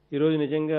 ఈరోజు నిజంగా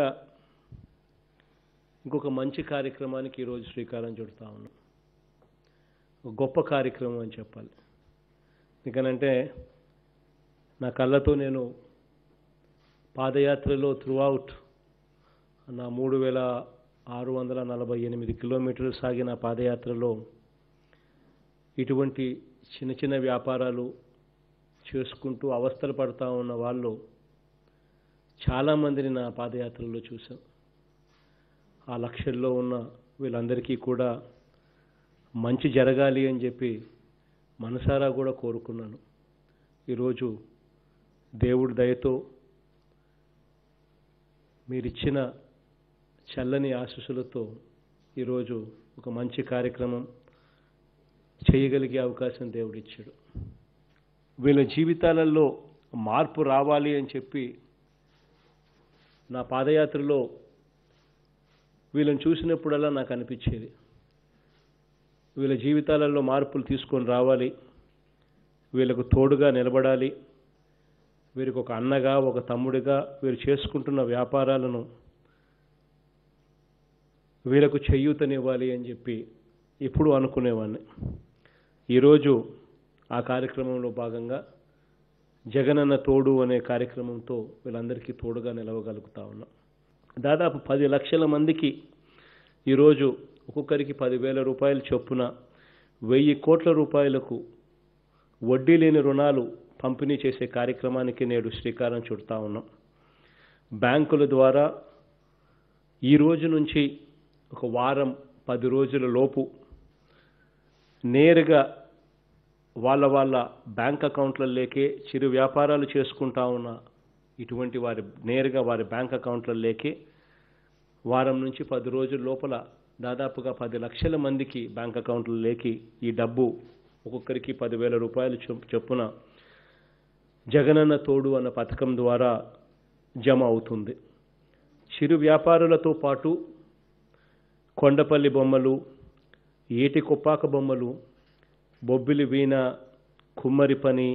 ఇంకొక మంచి కార్యక్రమానికి ఈరోజు శ్రీకారం చుడతా ఉన్నాం ఒక గొప్ప కార్యక్రమం అని చెప్పాలి ఎందుకనంటే నా కళ్ళతో నేను పాదయాత్రలో త్రూఅవుట్ నా మూడు వేల ఆరు వందల నలభై ఎనిమిది కిలోమీటర్లు సాగిన పాదయాత్రలో ఇటువంటి చిన్న చిన్న వ్యాపారాలు చేసుకుంటూ అవస్థలు పడతా ఉన్న వాళ్ళు చాలామందిని నా పాదయాత్రలో చూశాం ఆ లక్షల్లో ఉన్న వీళ్ళందరికీ కూడా మంచి జరగాలి అని చెప్పి మనసారా కూడా కోరుకున్నాను ఈరోజు దేవుడి దయతో మీరిచ్చిన చల్లని ఆశీస్సులతో ఈరోజు ఒక మంచి కార్యక్రమం చేయగలిగే అవకాశం దేవుడిచ్చాడు వీళ్ళ జీవితాలలో మార్పు రావాలి అని చెప్పి నా పాదయాత్రలో వీళ్ళని చూసినప్పుడల్లా నాకు అనిపించేది వీళ్ళ జీవితాలలో మార్పులు తీసుకొని రావాలి వీళ్ళకు తోడుగా నిలబడాలి వీరికి ఒక అన్నగా ఒక తమ్ముడిగా వీరు చేసుకుంటున్న వ్యాపారాలను వీళ్ళకు చేయూతనివ్వాలి అని చెప్పి ఎప్పుడు అనుకునేవాడిని ఈరోజు ఆ కార్యక్రమంలో భాగంగా జగనన్న తోడు అనే కార్యక్రమంతో వీళ్ళందరికీ తోడుగా నిలవగలుగుతా ఉన్నాం దాదాపు పది లక్షల మందికి ఈరోజు ఒక్కొక్కరికి పదివేల రూపాయల చొప్పున వెయ్యి కోట్ల రూపాయలకు వడ్డీ లేని రుణాలు పంపిణీ చేసే కార్యక్రమానికి నేడు శ్రీకారం చుడతా ఉన్నాం బ్యాంకుల ద్వారా ఈ రోజు నుంచి ఒక వారం పది రోజుల లోపు నేరుగా వాళ్ళ వాళ్ళ బ్యాంక్ అకౌంట్లలోకే చిరు వ్యాపారాలు చేసుకుంటా ఉన్న ఇటువంటి వారి నేరుగా వారి బ్యాంక్ అకౌంట్లలోకే వారం నుంచి పది రోజుల లోపల దాదాపుగా పది లక్షల మందికి బ్యాంక్ అకౌంట్లలోకి ఈ డబ్బు ఒక్కొక్కరికి పదివేల రూపాయలు చొప్- చొప్పున జగనన్న తోడు అన్న పథకం ద్వారా జమ అవుతుంది చిరు వ్యాపారులతో పాటు కొండపల్లి బొమ్మలు ఏటి కొప్పాక బొమ్మలు బొబ్బిలి వీణ కుమ్మరి పని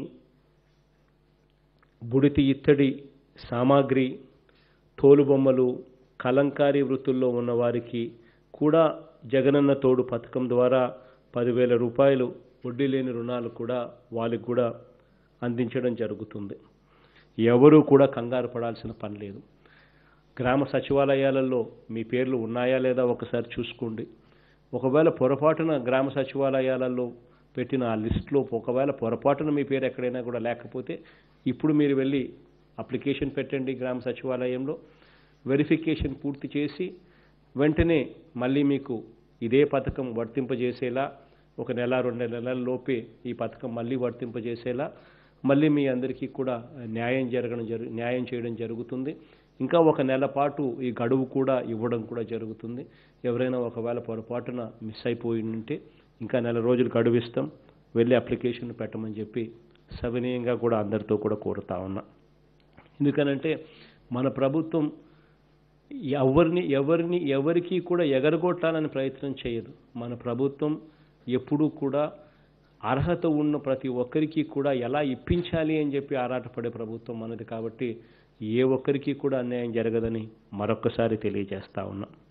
బుడితి ఇత్తడి సామాగ్రి తోలుబొమ్మలు కలంకారీ వృత్తుల్లో ఉన్న వారికి కూడా జగనన్న తోడు పథకం ద్వారా పదివేల రూపాయలు వడ్డీ లేని రుణాలు కూడా వాళ్ళకి కూడా అందించడం జరుగుతుంది ఎవరూ కూడా కంగారు పడాల్సిన పని లేదు గ్రామ సచివాలయాలలో మీ పేర్లు ఉన్నాయా లేదా ఒకసారి చూసుకోండి ఒకవేళ పొరపాటున గ్రామ సచివాలయాలలో పెట్టిన ఆ లిస్టులో ఒకవేళ పొరపాటున మీ పేరు ఎక్కడైనా కూడా లేకపోతే ఇప్పుడు మీరు వెళ్ళి అప్లికేషన్ పెట్టండి గ్రామ సచివాలయంలో వెరిఫికేషన్ పూర్తి చేసి వెంటనే మళ్ళీ మీకు ఇదే పథకం వర్తింపజేసేలా ఒక నెల రెండు నెలల లోపే ఈ పథకం మళ్ళీ వర్తింపజేసేలా మళ్ళీ మీ అందరికీ కూడా న్యాయం జరగడం జరు న్యాయం చేయడం జరుగుతుంది ఇంకా ఒక నెల పాటు ఈ గడువు కూడా ఇవ్వడం కూడా జరుగుతుంది ఎవరైనా ఒకవేళ పొరపాటున మిస్ అయిపోయి ఉంటే ఇంకా నెల రోజులు గడువు ఇస్తాం వెళ్ళి అప్లికేషన్ పెట్టమని చెప్పి సవినీయంగా కూడా అందరితో కూడా కోరుతా ఉన్నా ఎందుకనంటే మన ప్రభుత్వం ఎవరిని ఎవరిని ఎవరికి కూడా ఎగరగొట్టాలని ప్రయత్నం చేయదు మన ప్రభుత్వం ఎప్పుడూ కూడా అర్హత ఉన్న ప్రతి ఒక్కరికి కూడా ఎలా ఇప్పించాలి అని చెప్పి ఆరాటపడే ప్రభుత్వం మనది కాబట్టి ఏ ఒక్కరికి కూడా అన్యాయం జరగదని మరొక్కసారి తెలియజేస్తా ఉన్నా